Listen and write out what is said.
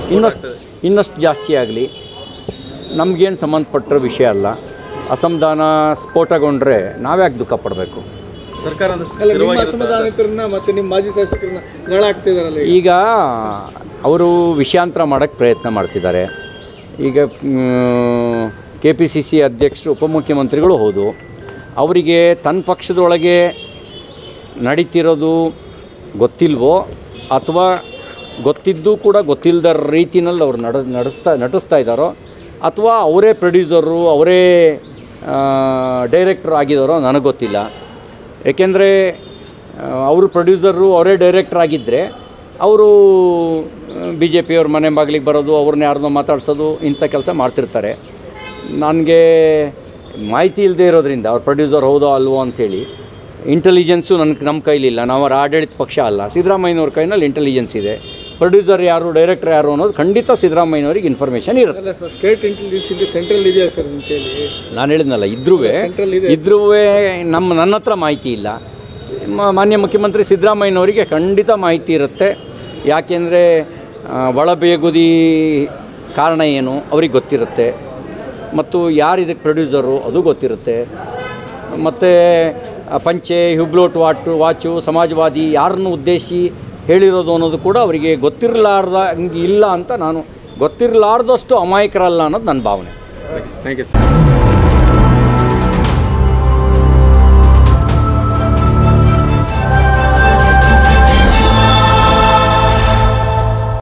ಇನ್ನಷ್ಟು ಇನ್ನಷ್ಟು ಜಾಸ್ತಿ ಆಗಲಿ ನಮಗೇನು ಸಂಬಂಧಪಟ್ಟ ವಿಷಯ ಅಲ್ಲ ಅಸಮಾಧಾನ ಸ್ಫೋಟಗೊಂಡ್ರೆ ನಾವ್ಯಾಕೆ ದುಃಖ ಪಡಬೇಕು ಸರ್ಕಾರ ಒಂದು ಅಲ್ಲ ನಿಮ್ಮ ಅಸಮಾಧಾನಿತರನ್ನ ಮತ್ತೆ ನಿಮ್ಮ ಮಾಜಿ ಶಾಸಕರನ್ನ ಗಳ ಆಗ್ತಿದಾರಲ್ಲ ಈಗ. ಈಗ ಅವರು ವಿಷಯಾಂತರ ಮಾಡೋಕ್ಕೆ ಪ್ರಯತ್ನ ಮಾಡ್ತಿದ್ದಾರೆ ಈಗ ಕೆ ಪಿ ಸಿ ಸಿ ಅಧ್ಯಕ್ಷರು ಉಪಮುಖ್ಯಮಂತ್ರಿಗಳು ಹೌದು ಅವರಿಗೆ ತನ್ನ ಪಕ್ಷದೊಳಗೆ ನಡೀತಿರೋದು ಗೊತ್ತಿಲ್ವೋ ಅಥವಾ ಗೊತ್ತಿದ್ದು ಕೂಡ ಗೊತ್ತಿಲ್ಲದ ರೀತಿನಲ್ಲಿ ಅವ್ರು ನಡ ನಡೆಸ್ತಾ ನಟಿಸ್ತಾ ಇದ್ದಾರೋ ಅಥವಾ ಅವರೇ ಪ್ರೊಡ್ಯೂಸರು ಅವರೇ ಡೈರೆಕ್ಟ್ರ್ ಆಗಿದ್ದಾರೋ ನನಗೆ ಗೊತ್ತಿಲ್ಲ ಏಕೆಂದರೆ ಅವರು ಪ್ರೊಡ್ಯೂಸರು ಅವರೇ ಡೈರೆಕ್ಟ್ರ್ ಆಗಿದ್ದರೆ ಅವರು ಬಿ ಜೆ ಪಿಯವ್ರ ಮನೆ ಬಾಗಿಲಿಗೆ ಬರೋದು ಅವ್ರನ್ನ ಯಾರನ್ನೋ ಮಾತಾಡ್ಸೋದು ಇಂಥ ಕೆಲಸ ಮಾಡ್ತಿರ್ತಾರೆ ನನಗೆ ಮಾಹಿತಿ ಇಲ್ಲದೆ ಇರೋದ್ರಿಂದ ಅವ್ರ ಪ್ರೊಡ್ಯೂಸರ್ ಹೌದೋ ಅಲ್ವೋ ಅಂಥೇಳಿ ಇಂಟೆಲಿಜೆನ್ಸು ನನ್ನ ನಮ್ಮ ಕೈಲಿಲ್ಲ ನಾವು ಅವ್ರ ಆಡಳಿತ ಪಕ್ಷ ಅಲ್ಲ ಸಿದ್ದರಾಮಯ್ಯನವ್ರ ಕೈನಲ್ಲಿ ಇಂಟೆಲಿಜೆನ್ಸ್ ಇದೆ ಪ್ರೊಡ್ಯೂಸರ್ ಯಾರು ಡೈರೆಕ್ಟರ್ ಯಾರು ಅನ್ನೋದು ಖಂಡಿತ ಸಿದ್ದರಾಮಯ್ಯನವ್ರಿಗೆ ಇನ್ಫಾರ್ಮೇಷನ್ ಇರುತ್ತೆ ಅಲ್ಲ ಸರ್ ಸ್ಟೇಟ್ ಇಂಟೆಲಿಜೆನ್ಸ್ ಇದೆ ಸೆಂಟ್ರಲ್ ಇದೆಯಾ ಸರ್ ಅಂತ ಹೇಳಿ ನಾನು ಹೇಳಿದ್ನಲ್ಲ ಇದ್ರೂ Central ಇದೆ. ಇದ್ರೂ ನಮ್ಮ ನನ್ನ ಹತ್ರ ಮಾಹಿತಿ ಇಲ್ಲ ಮ- ಮಾನ್ಯ ಮುಖ್ಯಮಂತ್ರಿ ಸಿದ್ದರಾಮಯ್ಯನವರಿಗೆ ಖಂಡಿತ ಮಾಹಿತಿ ಇರುತ್ತೆ ಯಾಕೆಂದರೆ ಒಳಬೇಗುದಿ ಕಾರಣ ಏನು ಅವ್ರಿಗೆ ಗೊತ್ತಿರುತ್ತೆ ಮತ್ತು ಯಾರು ಇದಕ್ಕೆ ಪ್ರೊಡ್ಯೂಸರು ಅದು ಗೊತ್ತಿರುತ್ತೆ ಮತ್ತು ಪಂಚೆ ಹುಬ್ಲೋಟ್ ವಾಟು ವಾಚು ಸಮಾಜವಾದಿ ಯಾರನ್ನು ಉದ್ದೇಶಿ ಹೇಳಿರೋದು ಅನ್ನೋದು ಕೂಡ ಅವರಿಗೆ ಗೊತ್ತಿರಲಾರ್ದ ಹಂಗೆ ಇಲ್ಲ ಅಂತ ನಾನು ಗೊತ್ತಿರಲಾರ್ದಷ್ಟು ಅಮಾಯಕರಲ್ಲ ಅನ್ನೋದು ನನ್ನ ಭಾವನೆ ಥ್ಯಾಂಕ್ ಯು ಸರ್